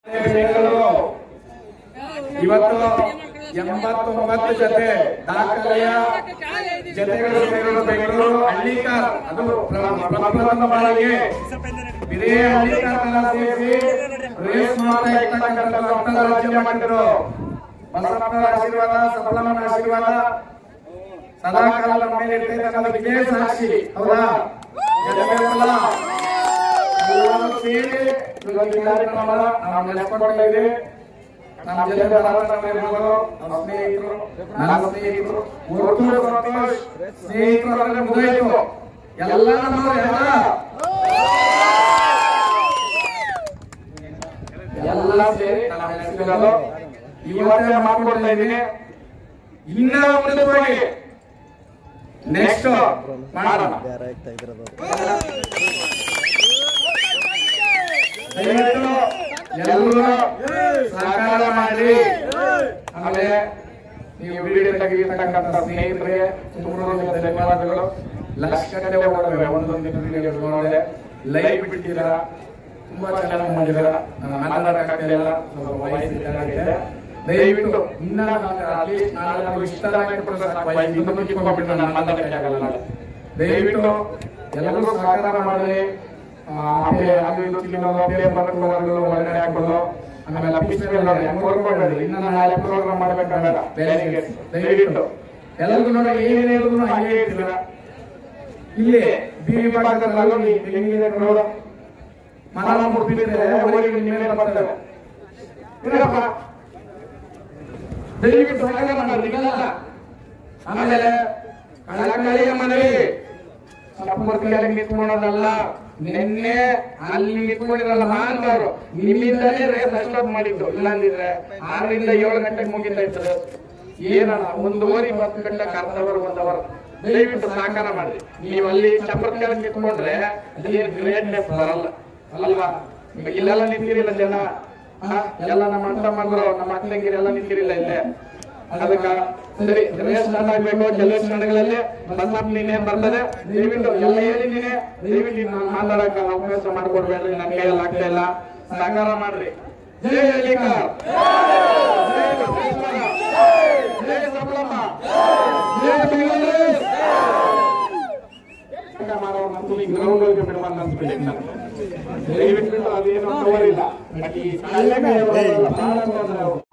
ಬೆಂಗಳೂರು ಇವತ್ತು ಎಂಬತ್ತೊಂಬತ್ತು ಜೊತೆ ದಾಖಲೆಯ ಜೊತೆಗಳು ಬೆಂಗಳೂರು ಬೆಂಗಳೂರು ಹಳ್ಳಿಕಾರ್ ಅದು ಪ್ರ- ಪ್ರಪ್ರಥಮ ಬಾರಿಗೆ ಇದೇ ಹಳ್ಳಿಕಾರನ್ನ ಸೇರಿಸಿ ರೇಸ್ ಮಾಡ್ತಾ ಇರ್ತಕ್ಕಂಥ ದೊಡ್ಡ ರಾಜ್ಯ ಮಾಡಿದ್ರು ಬಸವಣ್ಣನ ಆಶೀರ್ವಾದ ಸಫಲಮ್ಮನ ಆಶೀರ್ವಾದ ಸದಾ ಕಾಲ ನಮ್ಮ ಮೇಲೆ ಇರ್ತಕ್ಕಂಥದಕ್ಕೆ ಸಾಕ್ಷಿ ಹೌದಾ ಜನಗಳೆಲ್ಲ ಎಲ್ಲರೂ ಸೇರಿ ಇವತ್ತು ಈ ಕಾರ್ಯಕ್ರಮನ ನಾವು ನಡೆಸ್ಕೊಳ್ತಾ ಇದ್ದೀವಿ ನಮ್ಮ ಜೊತೆ ಬರೋಣ ಇರ್ಬೋದು ನಮ್ಮ ಸ್ನೇಹಿತರು ನನ್ನ ಸ್ನೇಹಿತರು ಒಟ್ಟು ಸಂತೋಷ್ ಸ್ನೇಹಿತರು ಅಂದ್ರೆ ಮುಗಿಯಿತು ಎಲ್ಲ ನಮ್ಮ ಎಲ್ಲ ಎಲ್ಲ ಸೇರಿ ನಾನು ನಡೆಸಿರೋದು ಇವತ್ತೇ ಮಾಡ್ಕೊಡ್ತಾ ಇದ್ದೀನಿ ಇನ್ನ ಉನ್ನತವಾಗಿ ನೆಕ್ಸ್ಟ್ ಮಾಡೋಣ ದಯವಿಟ್ಟು ಎಲ್ಲರೂ ಸಹಕಾರ ಮಾಡಿ ಆಮೇಲೆ ನೀವು ವಿಡಿಯೋ ತೆಗೆದಿರ್ತಕ್ಕಂಥ ಸ್ನೇಹಿತರಿಗೆ ತುಂಬ ಧನ್ಯವಾದಗಳು ಲಕ್ಷ ಗಟ್ಟಲೆ ಓಡವೆ ಒಂದೊಂದು ವಿಡಿಯೋ ನೋಡಿದೆ ಲೈವ್ ಬಿಟ್ಟಿದ್ದೀರಾ ತುಂಬಾ ಚೆನ್ನಾಗಿ ಮಾಡಿದ್ದೀರಾ ನಾನು ಮಾತಾಡಕ್ಕಾಗ್ತಿಲ್ಲ ಸ್ವಲ್ಪ ವಯಸ್ಸಿದ್ದಾಗಿದೆ ದಯವಿಟ್ಟು ಇನ್ನ ಅಲ್ಲಿ ನಾಲ್ಕು ಇಷ್ಟ ಆಗಿಬಿಟ್ರೆ ಸಾಕು ವಯಸ್ಸು ಇನ್ನೊಂದು ಕಿತ್ಕೊಂಡ್ಬಿಟ್ರೆ ನಾನು ಮಾತಾಡಕ್ಕಾಗಲ್ಲ ನಾಳೆ ದಯವಿಟ್ಟು ಎಲ್ಲರೂ ಸಹಕಾರ ಮಾಡಿ ಆ, ಆಮೇಲೆ ಅದು ಇದು ತಿನ್ನೋದು ಪೇಪರ್ ಕವರ್ಗಳು ಹೊರಗಡೆ ಹಾಕೋದು ಆಮೇಲೆ ಅಫೀಸರ್ ಹೆಂಗ್ ಹೊರ್ಕೊಳ್ಬೇಡಿ ಇನ್ನ ನಾಳೆ ಪ್ರೋಗ್ರಾಮ್ ಮಾಡ್ಬೇಕಾಗಲ್ಲ ಬೇರೆ ದಯವಿಟ್ಟು ಎಲ್ಲರಿಗೂ ನೋಡಿ ಏನ್ ಹೇಳಿದ್ರು ಹಾಗೆ ಹೇಳ್ತೀರ ಇಲ್ಲಿ ಬಿ ವಿಭಾಗದಲ್ಲಿ ಹೆಂಗಿದೆ ನೋಡು ಮನ ಮುಟ್ಟಿದ್ರೆ ಅವರಿಗೆ ಮೇಲೆ ಬರ್ತವೆ ಏನಪ್ಪ ದಯವಿಟ್ಟು ಸಹಕಾರ ಮಾಡ್ರಿ ಇಲ್ಲ ಆಮೇಲೆ ಕಳಕಳಿಯ ಮನವಿ ಸಪ್ಪರ್ತಿಯಲ್ಲಿ ನಿಂತ್ಕೊಳ್ಳೋದಲ್ಲ ನಿನ್ನೆ ಅಲ್ಲಿ ನಿಂತ್ಕೊಂಡಿರಲ್ಲ ಮಾನವರು ನಿಮ್ಮಿಂದಲೇ ರೇಸ್ ಅಷ್ಟೊತ್ತು ಮಾಡಿದ್ದು ಇಲ್ಲಾಂದಿದ್ರೆ ಆರರಿಂದ ಏಳು ಗಂಟೆಗೆ ಮುಗಿತಾ ಇರ್ತದೆ ಏನಲ್ಲ ಒಂದೂವರೆ ಹತ್ತು ಗಂಟೆ ಕರ್ತವರು ಒಂದವರ್ ದಯವಿಟ್ಟು ಸಹಕಾರ ಮಾಡಿ ನೀವು ಅಲ್ಲಿ ಚಪ್ಪರ್ತಿಯಲ್ಲಿ ನಿಂತ್ಕೊಂಡ್ರೆ ಅಲ್ಲಿ ಗ್ರೇಟ್ನೆಸ್ ಬರಲ್ಲ ಅಲ್ವಾ ಈಗ ಇಲ್ಲೆಲ್ಲ ನಿಂತಿರಿಲ್ಲ ಜನ ಆ, ಎಲ್ಲ ನಮ್ಮ ಅಣ್ಣ ಮಗಳು ನಮ್ಮ ಅಕ್ಕಂಗಿರಿ ಎಲ್ಲ ನಿಂತಿರಿಲ್ಲ ಇಲ್ಲೇ ಅದಕ್ಕ ಸರಿ ರೇಸ್ ಸ್ಟಾರ್ಟ್ ಆಗ್ಬೇಕು ಕೆಲವು ಕ್ಷಣಗಳಲ್ಲಿ ಬಸ್ ನೀನೇನ್ ಬರ್ತದೆ ದಯವಿಟ್ಟು ಎಲ್ಲ ಹೇಳಿದ್ದೀನಿ ದಯವಿಟ್ಟು ನಾನು ಮಾತಾಡಕ ಅವಕಾಶ ಮಾಡ್ಕೊಡ್ಬೇಡ್ರಿ ನನ್ನ ಕೈಯಲ್ಲಿ ಆಗ್ತಾ ಇಲ್ಲ ಸಹಕಾರ ಮಾಡ್ರಿ ಜೈ ಹಳ್ಳಿಕಾರ್ ಜೈ ಬಸವೇಶ್ವರ ಜೈ ಸಫಲಮ್ಮ ಜೈ ಬೆಂಗಳೂರು ಮಾಡೋ ಮತ್ತು ಈ ಗ್ರೌಂಡ್ ಒಳಗೆ ಬಿಡಬಾರ್ದು ಅನ್ಸ್ಬಿಡಿ ದಯವಿಟ್ಟು ಅದೇನು ತವರಿಲ್ಲ ಬಟ್ ಈ ಶಾಲೆಗೆ ಬಹಳ ತೊಂದ್ರೆ ಅವ್ರು.